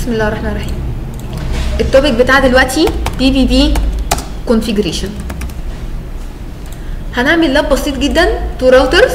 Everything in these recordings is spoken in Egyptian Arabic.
بسم الله الرحمن الرحيم التوبيك بتاع دلوقتي بي بي بي كونفيجريشن هنعمل لاب بسيط جدا تو راوترز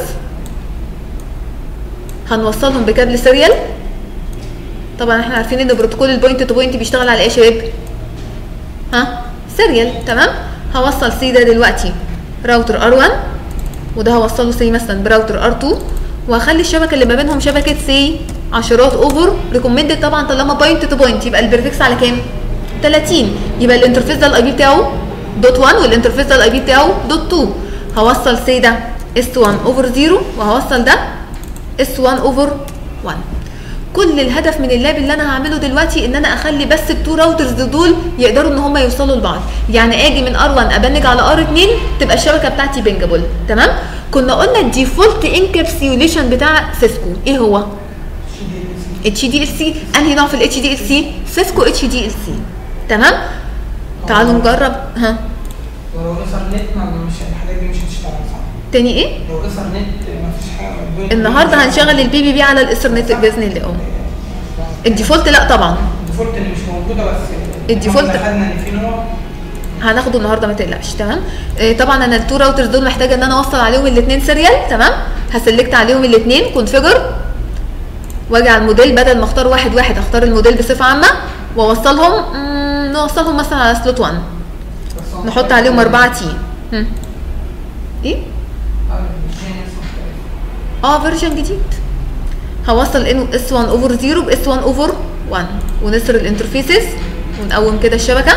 هنوصلهم بكابل سيريال طبعا احنا عارفين ان بروتوكول البوينت تو بوينت بيشتغل على ايه يا شباب ها سيريال تمام هوصل سي ده دلوقتي راوتر ار1 وده هوصله سي مثلا براوتر ار2 وهخلي الشبكه اللي ما بينهم شبكه سي عشرات اوفر ريكومندد طبعا طالما بوينت تو بوينت يبقى البرفكس على كام 30 يبقى الانترفيس ده الاي بي بتاعه دوت 1 والانترفيس ده الاي بي بتاعه دوت 2 هوصل سي ده اس 1 اوفر 0 وهوصل ده اس 1 اوفر 1 كل الهدف من اللاب اللي انا هعمله دلوقتي ان انا اخلي بس التو راوترز دول يقدروا ان هم يوصلوا لبعض يعني اجي من ار1 ابنج على ار2 تبقى الشبكه بتاعتي بنجابل تمام كنا قلنا الديفولت انكابسيوليشن بتاع سيسكو ايه هو اتش دي ال سي انهي نوع في الاتش دي ال سي سيسكو اتش دي ال سي تمام تعالوا نجرب ها ولو ايثرنت ما مش الحاجات دي مش هتشتغل صح تاني ايه لو ايثرنت ما فيش حاجه النهارده هنشغل البي بي بي على الاثرنت باذن الله اه الديفولت لا طبعا الديفولت اللي مش موجوده بس الديفولت- إحنا دخلنا ان في نوع هناخده النهارده ما تقلقش تمام إيه طبعا انا التو راوترز دول محتاجه ان انا اوصل عليهم الاثنين سيريال تمام هسلكت عليهم الاثنين كونفيجر واجي على الموديل بدل ما اختار واحد واحد اختار الموديل بصفه عامه واوصلهم مم، نوصلهم مثلا على سلوت 1 بس هو نحط عليهم 4 تي هم. ايه آه، مش هي نفس الطريقة. اه فيرجن جديد هوصل ان اس 1 اوفر 0 باس 1 اوفر 1 ونسر الانترفيسز ونقوم كده الشبكه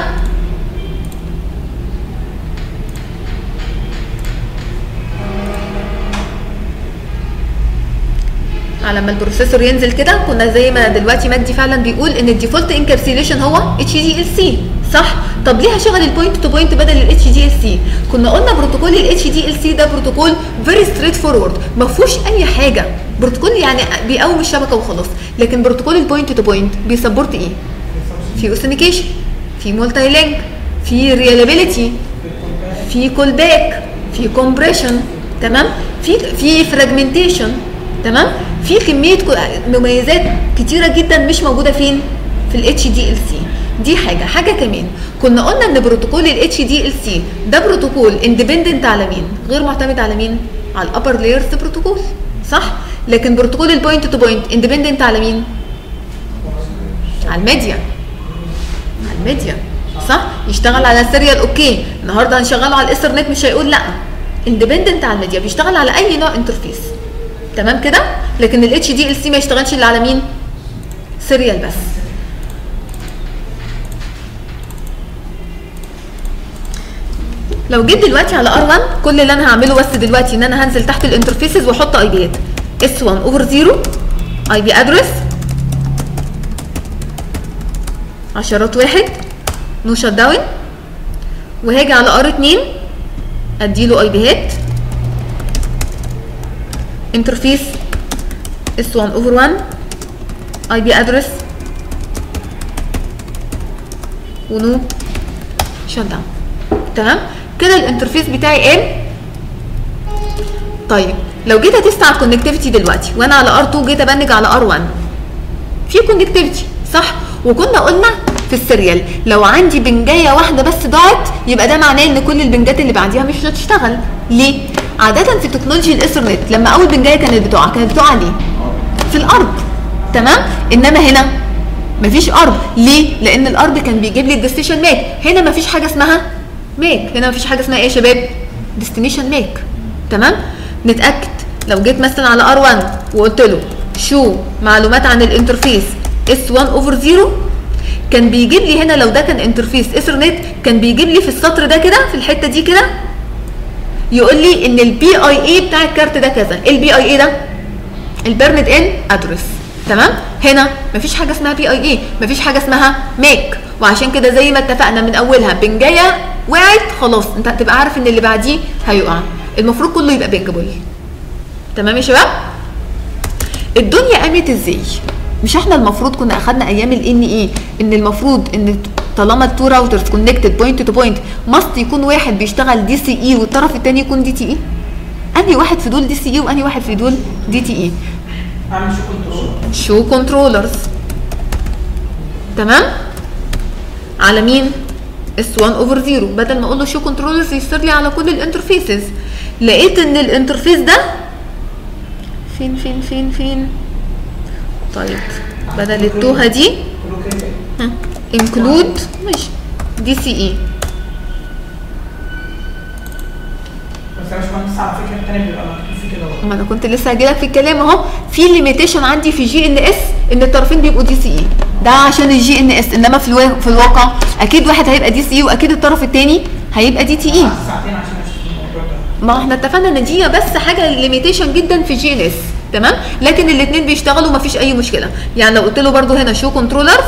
على ما البروسيسور ينزل كده كنا زي ما دلوقتي مجدي فعلا بيقول ان الديفولت انكابسيليشن هو اتش دي ال سي صح طب ليه هشغل البوينت تو بوينت بدل الاتش دي ال سي كنا قلنا بروتوكول الاتش دي ال سي ده بروتوكول فيري ستريت فورورد ما فيهوش اي حاجه بروتوكول يعني بيقوم الشبكه وخلاص لكن بروتوكول البوينت تو بوينت بيسبورت ايه في اوثنيكيشن في مولتي لينك في ريلابيليتي في كول باك في كومبريشن تمام في في فراجمنتيشن تمام في كميه كو- مميزات كتيره جدا مش موجوده فين في الاتش دي ال سي دي حاجه حاجه كمان كنا قلنا ان بروتوكول الاتش دي ال سي ده بروتوكول اندبندنت على مين غير معتمد على مين على الابر لايرز بروتوكول صح لكن بروتوكول البوينت تو بوينت اندبندنت على مين على الميديا على الميديا صح يشتغل على السيريال اوكي النهارده هنشغله على الايثرنت مش هيقول لا اندبندنت على الميديا بيشتغل على اي نوع انترفيس تمام كده لكن الاتش دي ال سي ما يشتغلش الا على مين سيريال بس لو جيت دلوقتي على ار 1 كل اللي انا هعمله بس دلوقتي ان انا هنزل تحت الانترفيسز واحط اي بيات اس 1 اوفر 0 اي بي ادرس عشرات واحد نو شت داون وهاجي على ار 2 اديله اي بيهات انترفيس اس 1 اوفر 1 اي بي ادرس ونو شت داون تمام كده الانترفيس بتاعي قام طيب لو جيت اتست على الكونكتيفيتي دلوقتي وانا على ار 2 جيت ابنج على ار 1 في كونكتيفيتي صح وكنا قلنا في السيريال لو عندي بنجايه واحده بس ضاعت يبقى ده معناه ان كل البنجات اللي بعديها مش هتشتغل ليه عاده في تكنولوجي الايثرنت لما اول بنجايه كانت بتقع كانت بتقع ليه في الارض تمام انما هنا مفيش ارض ليه لان الارض كان بيجيب لي الديستنيشن ماك هنا مفيش حاجه اسمها ماك هنا مفيش حاجه اسمها ايه يا شباب ديستنيشن ماك تمام نتاكد لو جيت مثلا على ار 1 وقلت له شو معلومات عن الانترفيس اس 1 اوفر 0 كان بيجيب لي هنا لو ده كان انترفيس ايثرنت كان بيجيب لي في السطر ده كده في الحته دي كده يقول لي ان البي اي اي بتاع الكارت ده كذا ايه البي اي اي ده البرنت ان ادرس تمام هنا مفيش حاجه اسمها بي اي اي مفيش حاجه اسمها ميك وعشان كده زي ما اتفقنا من اولها بنجايه وقعت خلاص انت هتبقى عارف ان اللي بعديه هيقع المفروض كله يبقى بنجابل تمام يا شباب الدنيا قامت ازاي مش احنا المفروض كنا اخدنا ايام الان اي ان المفروض ان طالما التو راوترز كونكتد بوينت تو بوينت ماست يكون واحد بيشتغل دي سي اي والطرف الثاني يكون دي تي اي انهي واحد في دول دي سي اي وانهي واحد في دول دي تي اي اعمل شو كنترول شو كنترولرز تمام على مين اس 1 اوفر 0 بدل ما اقول له شو كنترولرز يصير لي على كل الانترفيسز لقيت ان الانترفيس ده فين فين فين فين طيب بدل التوهه دي كله كده انكلود ماشي دي سي اي بس يا باشمهندس على فكره التاني بيبقى مكتوب فيه كده برضه ما انا كنت لسه هجيلك في الكلام اهو في ليميتيشن عندي في جي ان اس ان الطرفين بيبقوا دي سي اي ده عشان الجي ان اس انما في الوا... في الواقع اكيد واحد هيبقى دي سي اي واكيد الطرف الثاني هيبقى دي تي اي قعدت ساعتين عشان اشوف الموضوع ده ما احنا اتفقنا ان دي بس حاجه ليميتيشن جدا في جي ان اس تمام لكن الاثنين بيشتغلوا مفيش اي مشكله يعني لو قلت له برده هنا شو كنترولرز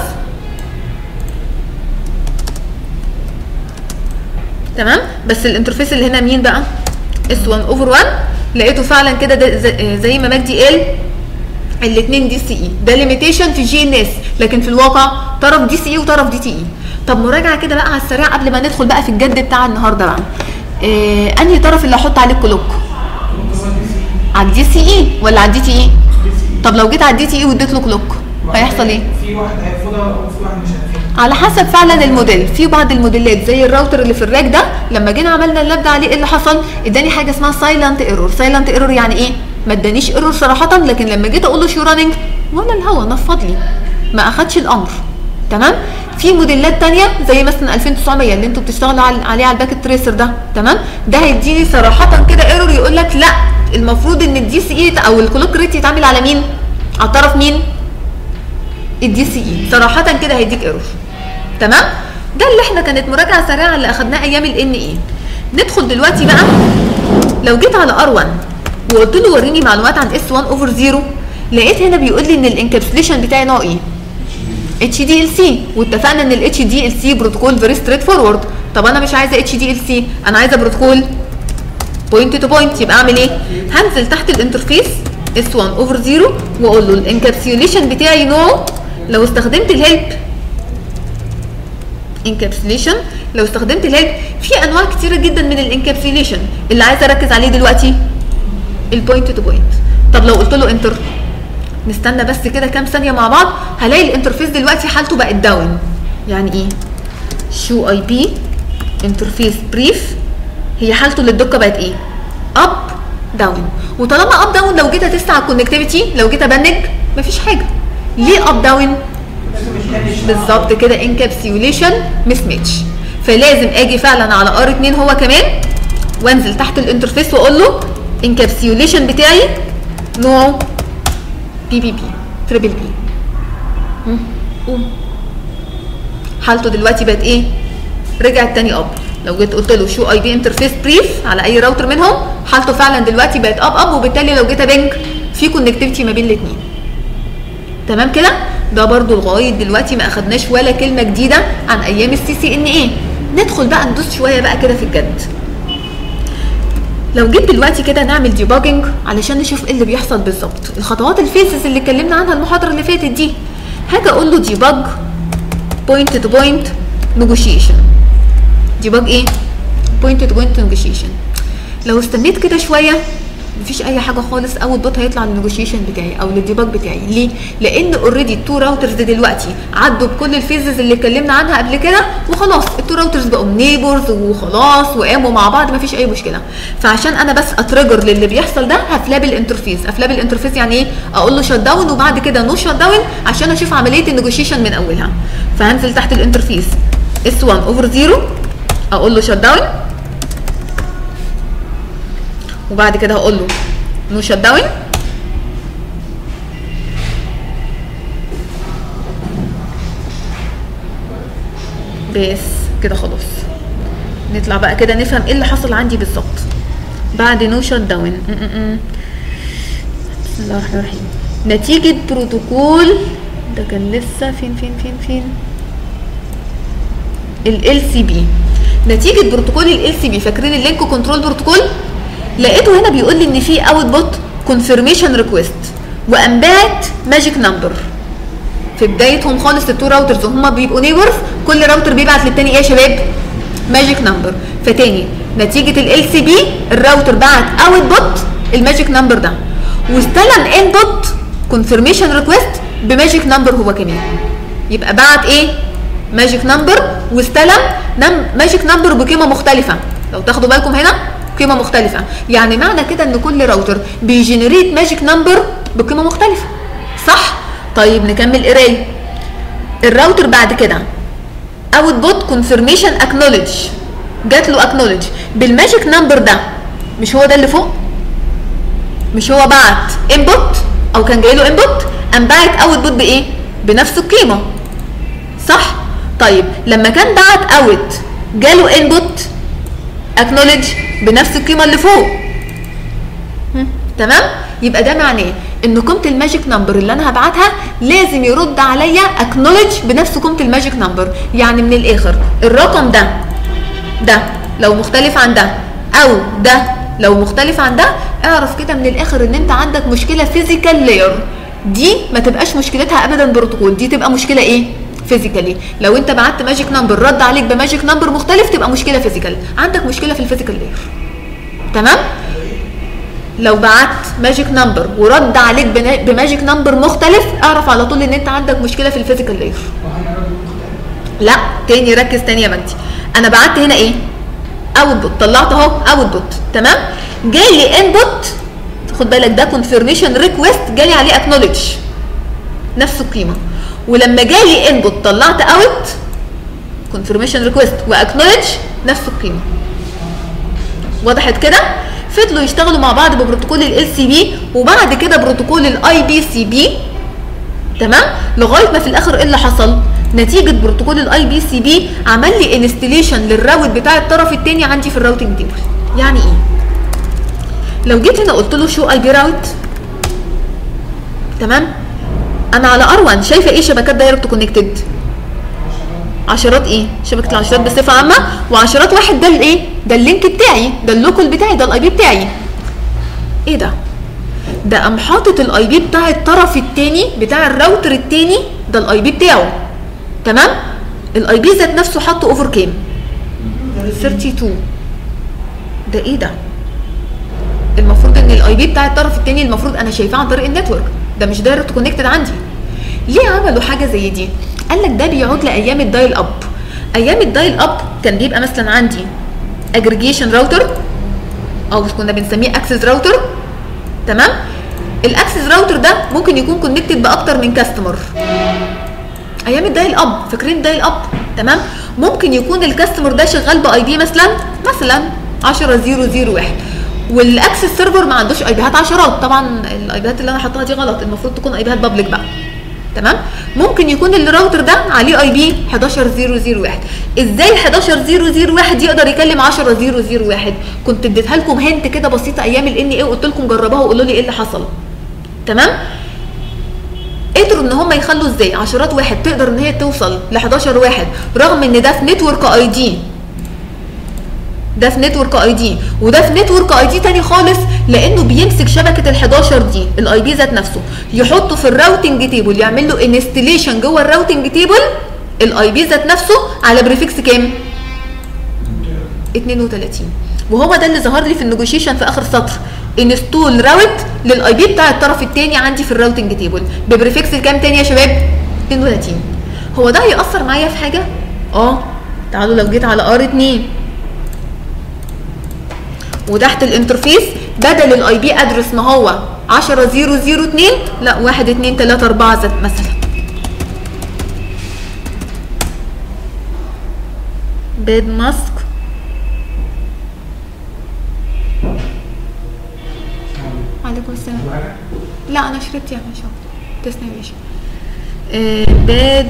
تمام بس الانترفيس اللي هنا مين بقى اس 1 اوفر 1 لقيته فعلا كده ده زي- زي ما مجدي قال الاثنين دي سي اي ده ليميتيشن في جي ان اس لكن في الواقع طرف دي سي اي وطرف دي تي اي طب مراجعه كده بقى على السريع قبل ما ندخل بقى في الجد بتاع النهارده بقى إيه انهي طرف اللي احط عليه الكلوك على الدي سي اي ولا على الدي تي اي طب لو جيت على الدي تي اي واديت له كلوك هيحصل ايه في واحد هيرفضها وفي واحد مش هيرفضها على حسب فعلا الموديل في بعض الموديلات زي الراوتر اللي في الراك ده لما جينا عملنا اللاب ده عليه ايه اللي حصل اداني حاجه اسمها سايلنت ايرور سايلنت ايرور يعني ايه ما ادانيش ايرور صراحه لكن لما جيت اقول له شو راننج ولا الهوا نفض لي ما اخدش الامر تمام في موديلات تانية زي مثلا 2900 اللي انتوا بتشتغلوا على- عليه على الباكت تريسر ده تمام ده هيديني صراحه كده ايرور يقول لك لا المفروض ان الدي سي اي او الكلوك ريت يتعامل على مين على طرف مين الدي سي اي صراحه كده هيديك ايرور تمام ده اللي احنا كانت مراجعه سريعه اللي اخدناه ايام الان اي ندخل دلوقتي بقى لو جيت على ار 1 وقلت له وريني معلومات عن اس 1 اوفر 0 لقيت هنا بيقول لي ان الانكابسوليشن بتاعي نوع ايه اتش دي ال سي واتفقنا ان الاتش دي ال سي بروتوكول فيري ستريت فورورد طب انا مش عايزه اتش دي ال سي انا عايزه بروتوكول بوينت تو بوينت يبقى اعمل ايه هنزل تحت الانترفيس اس 1 اوفر 0 واقول له الانكابسوليشن بتاعي نوعه لو استخدمت الهيلب انكابسوليشن لو استخدمت الهيلب في انواع كتيره جدا من الانكابسوليشن اللي عايزه اركز عليه دلوقتي البوينت تو بوينت طب لو قلت له انتر نستنى بس كده كام ثانيه مع بعض هلاقي الانترفيس دلوقتي حالته بقت داون يعني ايه شو اي بي انترفيس بريف هي حالته للدقه بقت ايه اب داون وطالما اب داون لو جيت اتست على الكونكتيفيتي لو جيت ابنج مفيش حاجه ليه اب داون لازم التاني يشتغل. بالظبط كده انكابسيوليشن مس ماتش فلازم اجي فعلا على ار 2 هو كمان وانزل تحت الانترفيس واقول له انكابسيوليشن بتاعي نوعه بي بي بي تريبل بي مم، قوم حالته دلوقتي بقت ايه رجعت تاني اب لو جيت قلت له شو اي بي انترفيس بريف على اي راوتر منهم حالته فعلا دلوقتي بقت اب اب وبالتالي لو جيت ابنج في كونكتيفيتي ما بين الاثنين تمام كده ده برضو لغايه دلوقتي ما اخدناش ولا كلمه جديده عن ايام السي سي ان ايه ندخل بقى ندوس شويه بقى كده في الجد لو جيت دلوقتي كده نعمل ديباجنج علشان نشوف ايه اللي بيحصل بالظبط الخطوات الفيسز اللي اتكلمنا عنها المحاضره اللي فاتت دي هاجي اقول له ديباج بوينت تو بوينت نيجوشيشن ديباج ايه بوينت تو بوينت نيجوشيشن لو استنيت كده شويه مفيش اي حاجه خالص اوت بوت هيطلع للنيجوشيشن بتاعي او للديباج بتاعي ليه لان اوريدي التو راوترز دلوقتي عدوا بكل الفيزز اللي اتكلمنا عنها قبل كده وخلاص التو راوترز بقوا نيبرز وخلاص وقاموا مع بعض مفيش اي مشكله فعشان انا بس اتريجر للي بيحصل ده هفلاب الانترفيس افلاب الانترفيس يعني ايه اقول له شت داون وبعد كده نو شت داون عشان اشوف عمليه النيجوشيشن من اولها فهنزل تحت الانترفيس اس 1 اوفر 0 اقول له شت داون وبعد كده هقول له نو شت داون بس كده خلاص نطلع بقى كده نفهم ايه اللي حصل عندي بالظبط بعد نو شت داون بسم الله الرحمن الرحيم نتيجة بروتوكول ده كان لسه فين فين فين فين ال سي بي نتيجة بروتوكول ال سي بي فاكرين اللينك كنترول بروتوكول لقيته هنا بيقول لي ان في اوت بوت كونفirmation ريكويست وقام باعت ماجيك نمبر في بدايتهم خالص التو راوترز وهما بيبقوا نيبرز كل راوتر بيبعت للتاني ايه يا شباب ماجيك نمبر فتاني نتيجة ال سي بي الراوتر بعت اوت بوت الماجيك نمبر ده واستلم انبوت كونفirmation ريكويست بماجيك نمبر هو كمان يبقى بعت ايه ماجيك نمبر واستلم نم ماجيك نمبر بقيمه مختلفه لو تاخدوا بالكم هنا قيمه مختلفه يعني معنى كده ان كل راوتر بيجنريت ماجيك نمبر بقيمه مختلفه صح طيب نكمل قرايه الراوتر بعد كده اوتبوت كونفirmation اكنولج جات له اكنولج بالماجيك نمبر ده مش هو ده اللي فوق مش هو بعت انبوت او كان جاي له انبوت قام باعت اوتبوت بايه بنفس القيمه صح طيب لما كان بعت اوت جاله انبوت اكنولج بنفس القيمه اللي فوق هم، تمام يبقى ده معناه ان قيمه الماجيك نمبر اللي انا هبعتها لازم يرد عليا اكنولج بنفس قيمه الماجيك نمبر يعني من الاخر الرقم ده ده لو مختلف عن ده او ده لو مختلف عن ده اعرف كده من الاخر ان انت عندك مشكله فيزيكال لاير دي ما تبقاش مشكلتها ابدا بروتوكول دي تبقى مشكله ايه فيزيكالي لو انت بعت ماجيك نمبر رد عليك بماجيك نمبر مختلف تبقى مشكله فيزيكال عندك مشكله في الفيزيكال لاير تمام لو بعت ماجيك نمبر ورد عليك بنا- بماجيك نمبر مختلف اعرف على طول ان انت عندك مشكله في الفيزيكال لاير وهنا رد مختلف لا تاني ركز تاني يا مجدي انا بعت هنا ايه اوتبوت طلعت اهو اوتبوت تمام جالي انبوت خد بالك ده كونفirmation ريكويست جالي عليه اكنولج نفس القيمه ولما جالي انبوت طلعت اوت كونفirmation ريكويست واكنولج نفس القيمه وضحت كده فضلوا يشتغلوا مع بعض ببروتوكول ال سي بي وبعد كده بروتوكول الاي بي سي بي تمام لغايه ما في الاخر ايه اللي حصل نتيجه بروتوكول الاي بي سي بي عمل لي انستليشن للراوت بتاع الطرف الثاني عندي في الراوتنج تيبل يعني ايه لو جيت هنا قلت له شو اي بي راوت تمام انا على ار 1 شايفه ايه شبكات دايركت كونكتد عشرات ايه شبكه العشرات بصفه عامه وعشرات واحد ده الايه ده اللينك بتاعي ده اللوكال بتاعي ده الاي بي بتاعي ايه ده ده قام حاطط الاي بي بتاع الطرف التاني بتاع الراوتر التاني ده الاي بي بتاعه تمام الاي بي ذات نفسه حاطه اوفر كام 32 ده ايه ده المفروض ان الاي بي بتاع الطرف التاني المفروض انا شايفاه عن طريق النتورك ده مش دايركت كونكتد عندي ليه عملوا حاجه زي دي قال لك ده بيعود لايام الدايل اب ايام الدايل اب كان بيبقى مثلا عندي اجريجيشن راوتر او كنا بنسميه اكسس راوتر تمام الاكسس راوتر ده ممكن يكون كونكتد باكتر من كاستمر ايام الدايل اب فاكرين الدايل اب تمام ممكن يكون الكاستمر ده شغال باي بي مثلا مثلا 10001 والاكسس سيرفر ما عندوش اي بيهات عشرات طبعا الاي بيهات اللي انا حاطاها دي غلط المفروض تكون اي بيهات بابليك بقى تمام ممكن يكون الراوتر ده عليه اي بي 11001 ازاي 11001 يقدر يكلم 10001 كنت اديتها لكم هنت كده بسيطه ايام الان ايه وقلت لكم جربوها وقولوا لي ايه اللي حصل تمام قدروا ان هم يخلوا ازاي عشرات واحد تقدر ان هي توصل ل 11 واحد رغم ان ده في نتورك اي دي ده في نتورك اي دي وده في نتورك اي دي تاني خالص لانه بيمسك شبكه ال 11 دي الاي بي ذات نفسه يحطه في الراوتنج تيبل يعمل له انستليشن جوه الراوتنج تيبل الاي بي ذات نفسه على بريفكس كام 32 وهو ده اللي ظهر لي في النيجوشيشن في اخر سطر انستول راوت للاي بي بتاع الطرف الثاني عندي في الراوتنج تيبل ببريفكس كام تاني يا شباب 32 هو ده هيأثر معايا في حاجه اه تعالوا لو جيت على ار 2 وتحت الانترفيس بدل الاي بي ادرس ما هو 10002 لا 1 2 3 4 ذات مثلا بيد ماسك عليكم السلام لا انا شربت يا باشا تسلم يا باشا آه، باد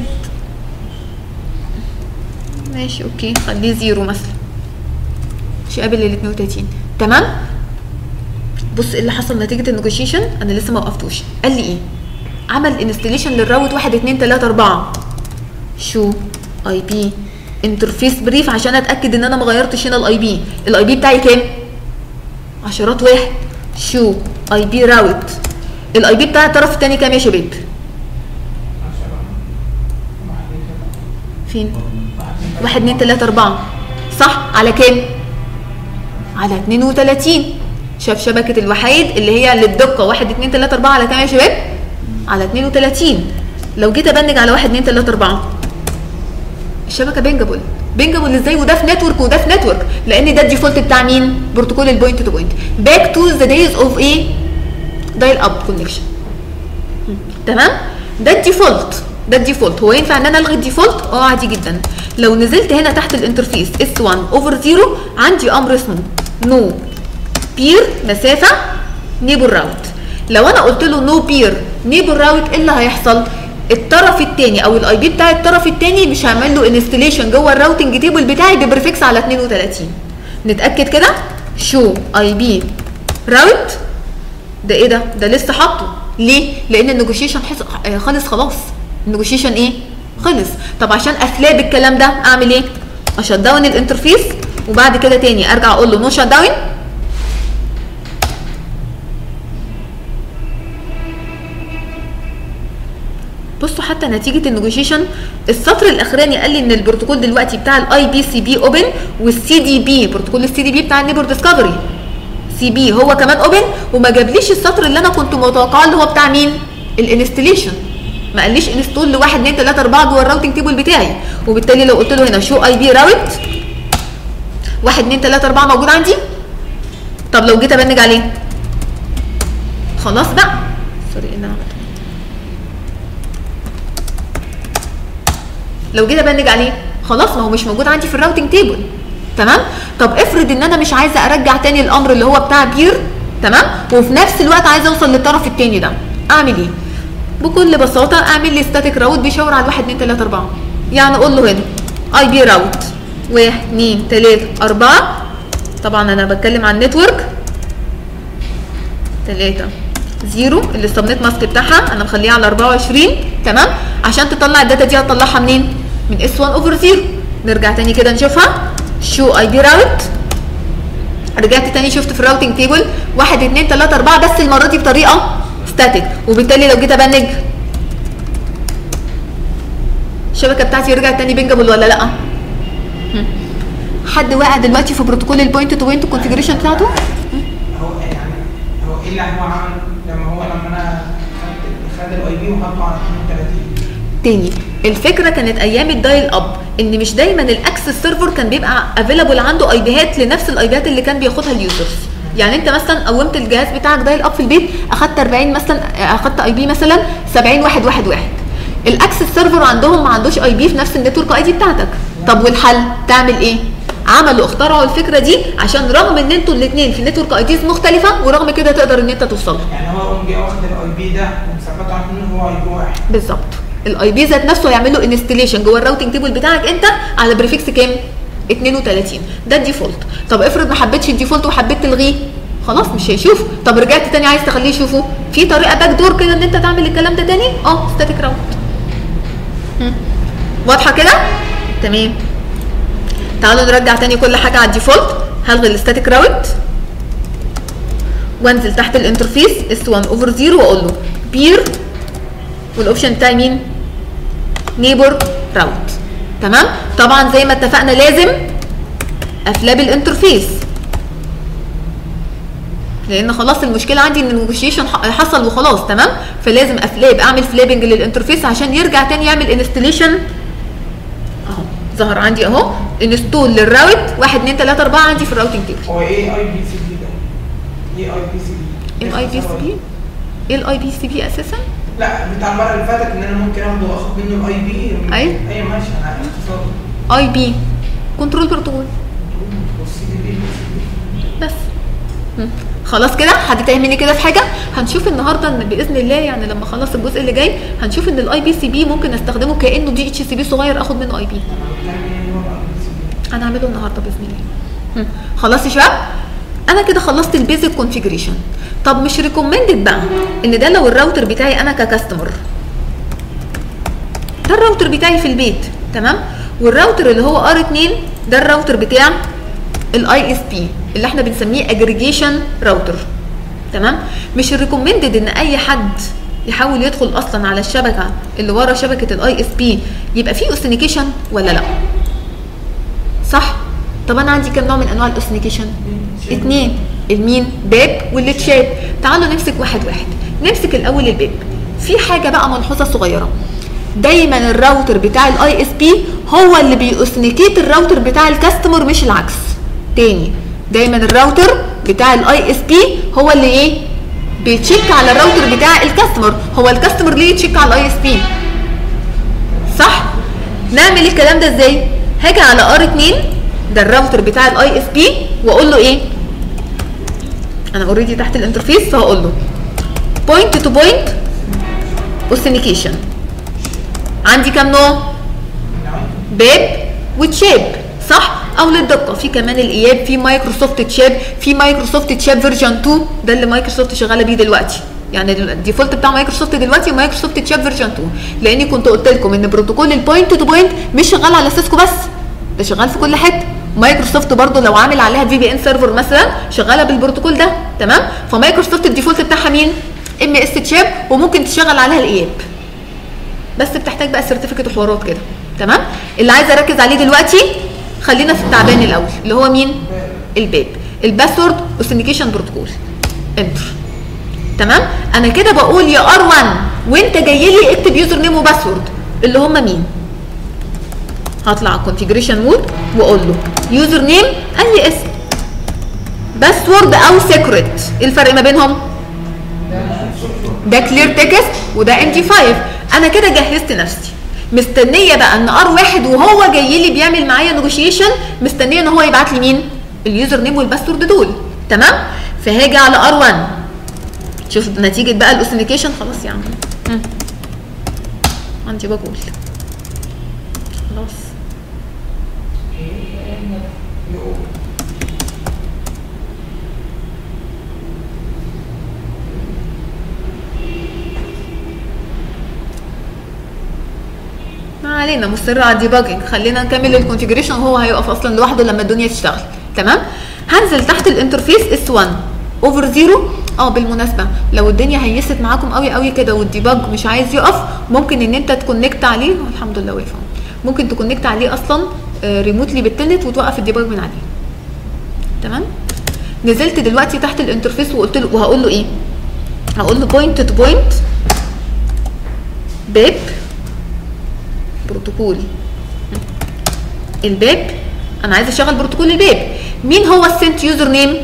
ماشي اوكي خليه زيرو مثلا مش قابل لل 32 تمام بص ايه اللي حصل نتيجه النيجوشيشن انا لسه ما وقفتوش قال لي ايه عمل انستليشن للراوت 1 2 3 4 شو اي بي انترفيس بريف عشان اتاكد ان انا ما غيرتش هنا الاي بي الاي بي بتاعي كام عشرات واحد شو اي بي راوت الاي بي بتاع الطرف الثاني كام يا شباب فين واحد اتنين تلاتة اربعة صح على كام على 32 شاف شبكة الوحيد اللي هي للدقة واحد اتنين تلاتة اربعة على كام يا شباب على 32 لو جيت ابنج على 1 2 3 4 الشبكه بينجابل بينجابل ازاي وده في نتورك وده في نتورك لان ده الديفولت بتاع مين بروتوكول البوينت تو بوينت باك تو ذا دايز اوف ايه دايل اب كونكشن تمام ده الديفولت ده الديفولت هو ينفع ان انا الغي الديفولت اه عادي جدا لو نزلت هنا تحت الانترفيس اس 1 اوفر 0 عندي امر اسمه نو بير مسافه نيبر راوت لو انا قلت له نو بير نيبر راوت ايه اللي هيحصل الطرف الثاني او الاي بي بتاع الطرف الثاني مش هعمل له انستليشن جوه الراوتنج تيبل بتاعي ببريفكس على 32 نتاكد كده شو اي بي راوت ده ايه ده ده لسه حاطه ليه لان النيجوشيشن خلص خلاص النيجوشيشن ايه خلص طب عشان اسلاب الكلام ده اعمل ايه اشت داون الانترفيس وبعد كده تاني ارجع اقول له نو شت داون بصوا حتى نتيجه النيجوشيشن السطر الاخراني قال لي ان البروتوكول دلوقتي بتاع الاي بي سي بي اوبن والسي دي بي بروتوكول السي دي بي بتاع النيبر ديسكفري سي بي هو كمان اوبن وما جابليش السطر اللي انا كنت متوقعه اللي هو بتاع مين الانستليشن ما قاليش انستول ل 1 2 3 4 جوه الراوتنج تيبل بتاعي وبالتالي لو قلت له هنا شو اي بي راوت 1 2 3 4 موجود عندي طب لو جيت ابنج عليه خلاص بقى سوري ايه اللي انا عملته لو جيت ابنج عليه خلاص ما هو مش موجود عندي في الراوتنج تيبل تمام طب افرض ان انا مش عايزه ارجع تاني الامر اللي هو بتاع بير تمام وفي نفس الوقت عايزه اوصل للطرف التاني ده اعمل ايه بكل بساطه اعمل لي ستاتيك راوت بيشاور على 1 2 3 4 يعني اقول له هنا اي بي راوت 1 2 3 4 طبعا انا بتكلم عن نتورك 3 0 اللي السبنت ماسك بتاعها انا مخليها على 24 تمام عشان تطلع الداتا دي هتطلعها منين من اس 1 اوفر 0 نرجع تاني كده نشوفها شو اي بي راوت رجعت تاني شفت في الراوتنج تيبل 1 2 3 4 بس المره دي بطريقه ستاتيك وبالتالي لو جيت ابنج الشبكه بتاعتي رجعت تاني بينجابل ولا لا هم. حد واقع دلوقتي في بروتوكول البوينت تو بوينت كونفيجريشن بتاعته هو يعني هو ايه اللي هو عمل لما هو لما انا خدت خد الاي بي وحطه على 32 تاني الفكره كانت ايام الدايل اب ان مش دايما الاكسس سيرفر كان بيبقى افيلابل عنده اي بيهات لنفس الاي بيهات اللي كان بياخدها اليوزرز يعني انت مثلا قومت الجهاز بتاعك دايل اب في البيت اخدت 40 مثلا اخدت اي بي مثلا 70 واحد واحد واحد الاكسس سيرفر عندهم ما عندوش اي بي في نفس النتورك اي دي بتاعتك طب والحل تعمل ايه عملوا اخترعوا الفكره دي عشان رغم ان انتوا الاثنين في نتورك اي ديز مختلفه ورغم كده تقدر ان انت توصل يعني هو قام جه واخد الاي بي ده ومثبته على ان هو اي بي واحد بالظبط الاي بي ذات نفسه هيعمل له انستليشن جوه الراوتنج تيبل بتاعك انت على بريفكس كام 32 ده الديفولت طب افرض ما حبيتش الديفولت وحبيت تلغيه خلاص مش هيشوف طب رجعت تاني عايز تخليه يشوفه في طريقه باك دور كده ان انت تعمل الكلام ده تاني اه ستاتيك راوت واضحه كده تمام تعالوا نرجع تاني كل حاجه على الديفولت هلغي الستاتيك راوت وانزل تحت الانترفيس اس 1 اوفر 0 واقول له بير والاوبشن بتاعي مين نيبر راوت تمام طبعا زي ما اتفقنا لازم افلاب الانترفيس لان خلاص المشكله عندي ان النيجوشيشن حصل وخلاص تمام فلازم افلاب اعمل فلابنج للانترفيس عشان يرجع تاني يعمل انستليشن اهو ظهر عندي اهو انستول للراوت 1 2 3 4 عندي في الراوتنج تيبل هو ايه اي بي سي بي ده؟ ايه اي بي سي بي؟ الاي بي سي بي ايه الاي بي سي بي اساسا لا بتاع المره اللي فاتت ان انا ممكن اخده واخد منه الاي بي أيوة. ايوه ماشي انا عارف اختصاره اي بي كنترول بروتوكول والسي دي بي بس مم. خلاص كده حد تاني مني كده في حاجه هنشوف النهارده ان باذن الله يعني لما اخلص الجزء اللي جاي هنشوف ان الاي بي سي بي ممكن استخدمه كانه دي اتش سي بي صغير اخد منه اي بي انا بتكلم ايه هو الاي بي سي بي هنعمله النهارده باذن الله مم. خلاص يا شباب انا كده خلصت البيزك كونفيجريشن طب مش ريكومندد بقى ان ده لو الراوتر بتاعي انا ككاستمر ده الراوتر بتاعي في البيت تمام والراوتر اللي هو ار 2 ده الراوتر بتاع الاي اس بي اللي احنا بنسميه اجريجيشن راوتر تمام مش ريكومندد ان اي حد يحاول يدخل اصلا على الشبكه اللي ورا شبكه الاي اس بي يبقى فيه اوثنيكيشن ولا لا صح طب انا عندي كام نوع من انواع الاوثنيكيشن اتنين المين باب والتشات تعالوا نمسك واحد واحد نمسك الاول الباب في حاجه بقى ملحوظه صغيره دايما الراوتر بتاع الاي اس بي هو اللي بيأثنيكيت الراوتر بتاع الكاستمر مش العكس تاني دايما الراوتر بتاع الاي اس بي هو اللي ايه بيتشيك على الراوتر بتاع الكاستمر هو الكاستمر ليه يتشيك على الاي اس بي صح نعمل الكلام ده ازاي هاجي على ار 2 ده الراوتر بتاع الاي اس بي واقول له ايه انا اوريدي تحت الانترفيس فهقول له بوينت تو بوينت اوثنيكيشن عندي كام نوع باب وتشاب صح او للدقه في كمان الاياب في مايكروسوفت تشاب في مايكروسوفت تشاب فيرجن 2 ده اللي مايكروسوفت شغاله بيه دلوقتي يعني الديفولت بتاع مايكروسوفت دلوقتي مايكروسوفت تشاب فيرجن 2 لاني كنت قلت لكم ان بروتوكول البوينت تو بوينت مش شغال على سيسكو بس ده شغال في كل حته مايكروسوفت برضو لو عامل عليها في بي ان سيرفر مثلا شغاله بالبروتوكول ده تمام فمايكروسوفت الديفولت بتاعها مين ام اس تشاب وممكن تشغل عليها الاياب بس بتحتاج بقى سيرتيفيكت وحوارات كده تمام اللي عايزه اركز عليه دلوقتي خلينا في التعبان الاول اللي هو مين الباب الباسورد اوثنيكيشن بروتوكول انتر تمام انا كده بقول يا ار 1 وانت جاي لي اكتب يوزر نيم وباسورد اللي هم مين هطلع على الكونفيجريشن مود واقول له يوزر نيم اي اسم باسورد او سيكريت ايه الفرق ما بينهم ده كلير تكست وده ام تي 5 انا كده جهزت نفسي مستنيه بقى ان ار واحد وهو جاي لي بيعمل معايا نيجوشيشن مستنيه ان هو يبعت لي مين اليوزر نيم والباسورد دول تمام فهاجي على ار 1 شوف نتيجه بقى الاوثنيكيشن خلاص يا عم مم. عندي بقول خلاص ما علينا مصر على الديباجنج خلينا نكمل الكونفيجريشن وهو هيقف اصلا لوحده لما الدنيا تشتغل تمام هنزل تحت الانترفيس اس 1 اوفر زيرو اه بالمناسبه لو الدنيا هيست معاكم قوي قوي كده والديباج مش عايز يقف ممكن ان انت تكونكت عليه الحمد لله واقف أهو. ممكن تكونكت عليه اصلا ريموتلي بالتلنت وتوقف الديباج من عليه تمام نزلت دلوقتي تحت الانترفيس وقلت له وهقول له ايه هقول له بوينت تو بوينت باب بروتوكول الباب انا عايز اشغل بروتوكول الباب مين هو السنت يوزر نيم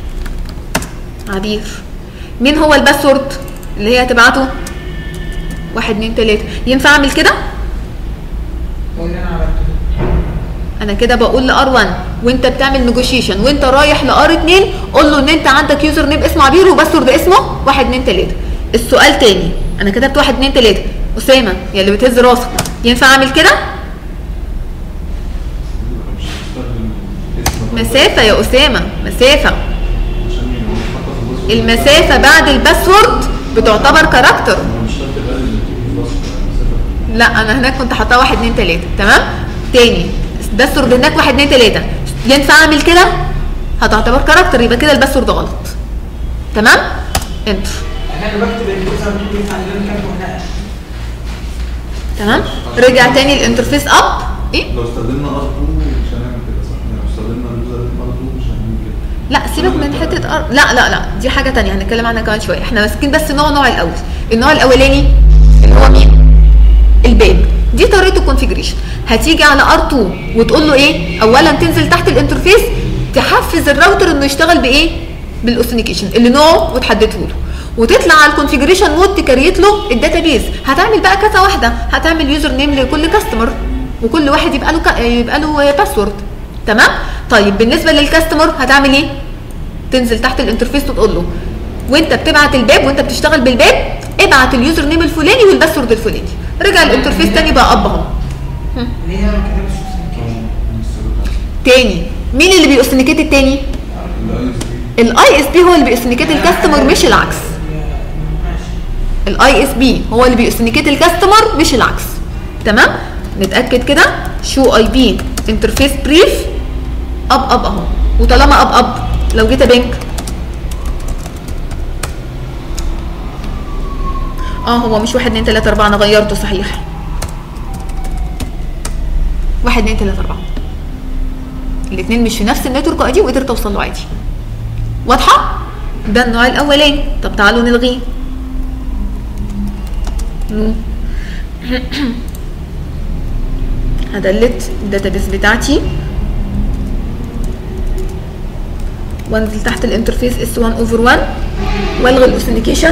عبير مين هو الباسورد اللي هي هتبعته واحد اتنين تلاته ينفع اعمل كده هو اللي انا عملته انا كده بقول لار 1 وانت بتعمل نيجوشيشن وانت رايح لار 2 قول له ان انت عندك يوزر نيم اسمه عبير وباسورد اسمه 1 2 3 السؤال تاني انا كتبت 1 2 3 اسامه يا اللي بتهز راسك ينفع اعمل كده مش هستخدم اسم مسافه يا اسامه مسافه عشان يبقى محطة في الوصف. المسافه بعد الباسورد بتعتبر كاركتر انا مش خدت بالي ان في وصف المسافة. لا انا هناك كنت حاطاه 1 2 3 تمام تاني باسورد هناك 1 2 3 ينفع اعمل كده هتعتبر كاركتر يبقى كده الباسورد غلط تمام انتر انا بكتب اليوزر نيم بتاع اللي انا كاتبه هنا تمام رجع تاني الانترفيس اب ايه لو استخدمنا ار 2 مش هنعمل كده صح؟ يعني لو استخدمنا اليوزر نيم ار 2 مش هنعمل كده لا سيبك من حته أر... لا لا لا دي حاجه تانية هنتكلم عنها كمان شويه احنا ماسكين بس نوع نوع الاول النوع الاولاني اللي هو مين الباب دي طريقه الكونفيجريشن هتيجي على ار 2 وتقول له ايه اولا تنزل تحت الانترفيس تحفز الراوتر انه يشتغل بايه بالاوثنيكيشن اللي نوعه وتحدده له وتطلع على الكونفيجريشن مود تكريت له الداتابيز هتعمل بقى كذا واحده هتعمل يوزر نيم لكل كاستمر وكل واحد يبقى له ك... يبقى له باسورد تمام طيب بالنسبه للكاستمر هتعمل ايه تنزل تحت الانترفيس وتقول له وانت بتبعت الباب وانت بتشتغل بالباب ابعت اليوزر نيم الفلاني والباسورد الفلاني رجع الانترفيس تاني بقى اب اهو ليه انا ما كتبتش اوثنيكيشن تاني مين اللي بيأثنيكيت التاني الاي اس بي الاي اس بي هو اللي بيأثنيكيت الكاستمر مش العكس ماشي الاي اس بي هو اللي بيأثنيكيت الكاستمر مش العكس تمام نتاكد كده شو اي بي انترفيس بريف اب اب اهو وطالما اب اب لو جيت بنك اه هو مش واحد اتنين تلاته اربعه انا غيرته صحيح واحد اتنين تلاته اربعه الاتنين مش في نفس النتورك اي دي وقدرت اوصل له عادي واضحه ده النوع الاولاني طب تعالوا نلغيه نو هدلت الداتابيس بتاعتي وانزل تحت الانترفيس اس 1 اوفر 1 والغي الاوثنتيكيشن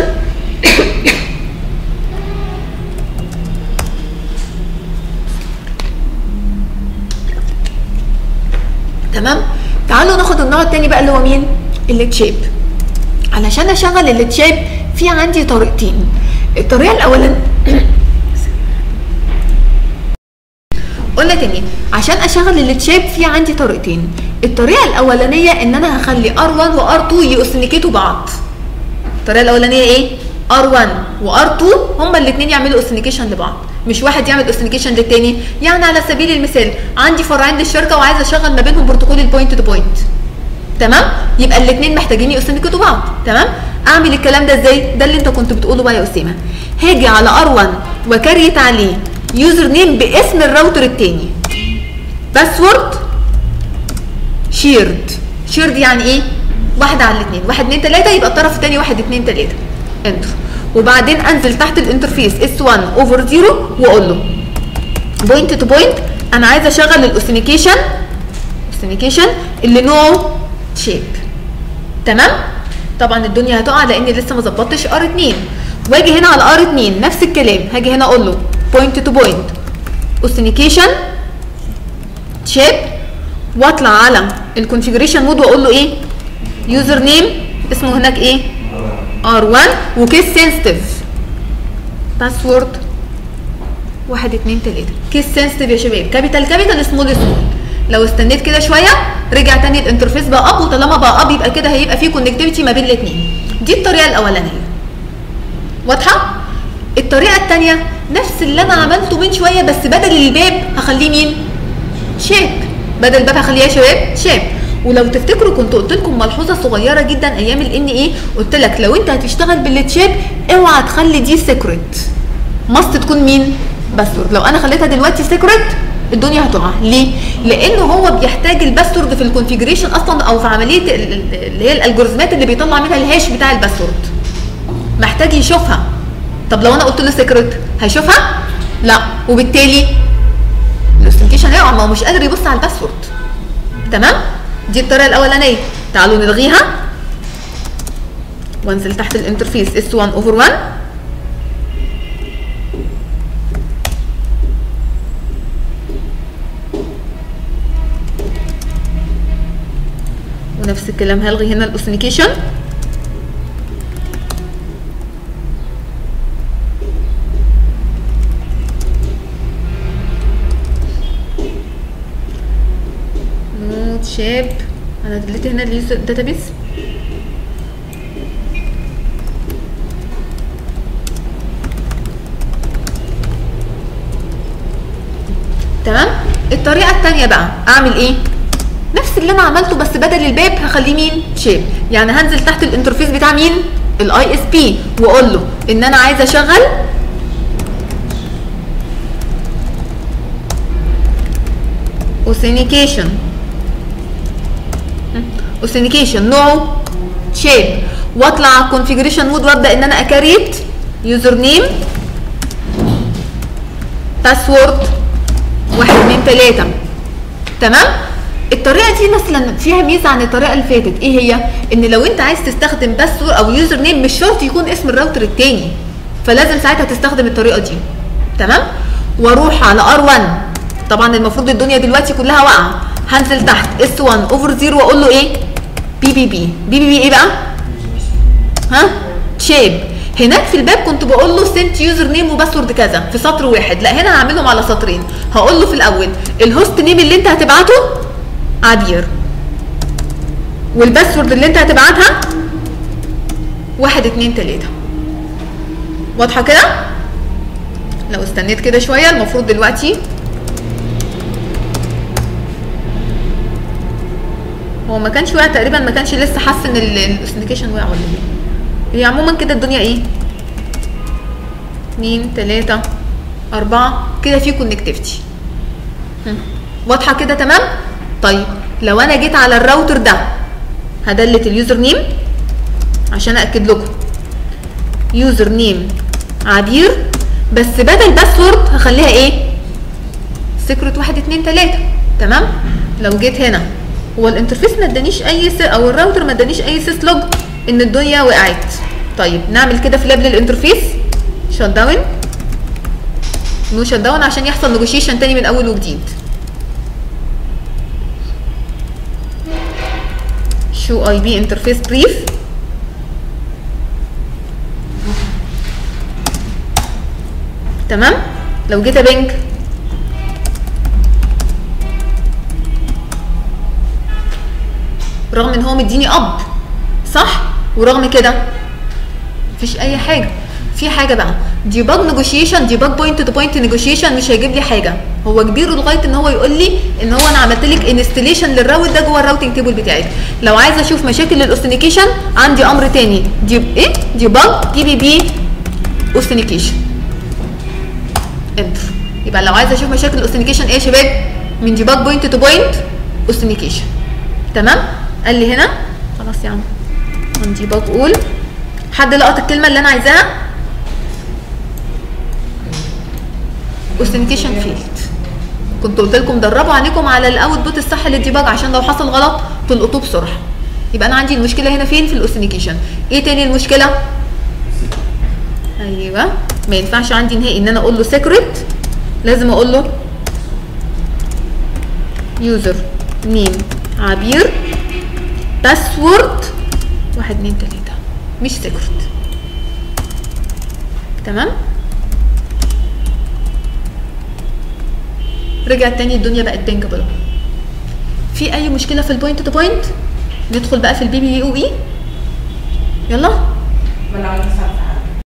تمام تعالوا ناخد النوع التاني بقى اللي هو مين التشيب علشان اشغل التشيب في عندي طريقتين الطريقه الاولانيه قلنا تاني عشان اشغل التشيب في عندي طريقتين الطريقه الاولانيه ان انا هخلي ار1 وار2 يوثنيكيتوا بعض الطريقه الاولانيه ايه ار1 وار2 هما الاثنين يعملوا اوثنيكيشن لبعض مش واحد يعمل اوثنيكيشن للتاني يعني على سبيل المثال عندي فرعين للشركه وعايزه اشغل ما بينهم بروتوكول البوينت تو بوينت تمام يبقى الاثنين محتاجين يوثنيكيتوا بعض تمام اعمل الكلام ده ازاي ده اللي انت كنت بتقوله بقى يا اسامه هاجي على ار1 وكريت عليه يوزر نيم باسم الراوتر التاني باسورد شيرد شيرد يعني ايه واحدة على الاثنين واحد اتنين تلاتة يبقى الطرف التاني واحد اتنين تلاتة انتر وبعدين انزل تحت الانترفيس اس 1 اوفر 0 واقول له بوينت تو بوينت انا عايزه اشغل الاوثنيكيشن اوثنيكيشن اللي نوعه شيب تمام طبعا الدنيا هتقع لاني لسه ما ظبطتش ار 2 واجي هنا على ار 2 نفس الكلام هاجي هنا اقول له بوينت تو بوينت اوثنيكيشن شيب واطلع على الكونفيجريشن مود واقول له ايه يوزر نيم اسمه هناك ايه ار1 وكيس سنسيتيف باسورد واحد اتنين تلاته كيس سنسيتيف يا شباب كابيتال كابيتال سمول سمول لو استنيت كده شويه رجع تاني الانترفيس بقى اب وطالما بقى اب يبقى كده هيبقى فيه كونكتيفيتي ما بين الاثنين دي الطريقه الاولانيه واضحه الطريقه الثانيه نفس اللي انا عملته من شويه بس بدل الباب هخليه مين شيب بدل الباب هخليه يا شباب شيب ولو تفتكروا كنت قلت لكم ملحوظه صغيره جدا ايام الان ايه قلت لك لو انت هتشتغل بالتشيب اوعى تخلي دي سيكريت ماست تكون مين باسورد لو انا خليتها دلوقتي سيكريت الدنيا هتقع ليه لانه هو بيحتاج الباسورد في الكونفيجريشن اصلا او في عمليه ال- ال- اللي هي الالجوريزمات اللي بيطلع منها الهاش بتاع الباسورد محتاج يشوفها طب لو انا قلت له سيكريت هيشوفها لا وبالتالي الاوثنتيكيشن هيقع ما هو مش قادر يبص على الباسورد تمام دي الطريقه الاولانيه تعالوا نلغيها وانزل تحت الانترفيس اس 1 اوفر 1 ونفس الكلام هلغي هنا الاوثنيكيشن نوت شيب انا دلت هنا اليوزر داتابيس تمام الطريقه الثانيه بقى اعمل ايه نفس اللي انا عملته بس بدل الباب هخليه مين شيب يعني هنزل تحت الانترفيس بتاع مين الاي اس بي واقول له ان انا عايزه اشغل authentication authentication نوعه شيب واطلع على configuration مود وابدا ان انا اكريت يوزر نيم باسورد واحد اتنين تلاته تمام الطريقه دي مثلا فيها ميزه عن الطريقه اللي فاتت ايه هي ان لو انت عايز تستخدم باسورد او يوزر نيم مش شرط يكون اسم الراوتر التاني فلازم ساعتها تستخدم الطريقه دي تمام واروح على ار1 طبعا المفروض الدنيا دلوقتي كلها واقعه هنزل تحت اس 1 اوفر 0 واقول له ايه بي بي بي بي بي بي ايه بقى ها شيب هناك في الباب كنت بقول له سنت يوزر نيم وباسورد كذا في سطر واحد لا هنا هعملهم على سطرين هقول له في الاول الهوست نيم اللي انت هتبعته عبير والباسورد اللي انت هتبعتها واحد اتنين تلاته واضحه كده لو استنيت كده شويه المفروض دلوقتي هو ما كانش وقع تقريبا ما كانش لسه حس ان الاوثنتيكيشن وقع ولا ايه هي عموما كده الدنيا ايه اتنين تلاتة أربعة كده في كونكتيفيتي واضحة كده تمام طيب لو أنا جيت على الراوتر ده هدلت اليوزر نيم عشان أأكد لكم يوزر نيم عبير بس بدل باسورد هخليها ايه سيكرت واحد اتنين تلاته تمام لو جيت هنا هو الانترفيس ما ادانيش اي س... او الراوتر ما ادانيش اي سيس لوج ان الدنيا وقعت طيب نعمل كده في لابل الانترفيس شت داون نو شت داون عشان يحصل نيجوشيشن تاني من اول وجديد شو اي بي انترفيس بريف تمام لو جيت ابنج رغم ان هو مديني اب صح ورغم كده مفيش اي حاجه في حاجه بقى ديباج نيجوشيشن ديباج بوينت تو بوينت نيجوشيشن مش هيجيب لي حاجه هو كبير لغايه ان هو يقول لي ان هو انا عملت لك انستليشن للراوت ده جوه الراوتنج تيبل بتاعك لو عايزه اشوف مشاكل الاوثنيكيشن عندي امر تاني دي ايه ديباج دي بي بي اوثنيكيشن انتر يبقى لو عايزه اشوف مشاكل الاوثنيكيشن ايه يا شباب من ديباج بوينت تو بوينت اوثنيكيشن تمام قال لي هنا خلاص يا عم عندي باج اول حد لقط الكلمه اللي انا عايزاها اوثنيكيشن فيلد كنت قلت لكم دربوا عينيكم على الاوت بوت الصح للديباج عشان لو حصل غلط تلقطوه بسرعه يبقى انا عندي المشكله هنا فين في الاوثنيكيشن ايه تاني المشكله ايوه ما ينفعش عندي نهائي ان انا اقول له سيكريت لازم اقول له يوزر نيم عبير باسورد واحد اتنين تلاته مش سيكريت تمام رجعت تاني الدنيا بقت بينكبل في اي مشكله في البوينت تو بوينت ندخل بقى في البي بي او اي يلا ما لو مثلا في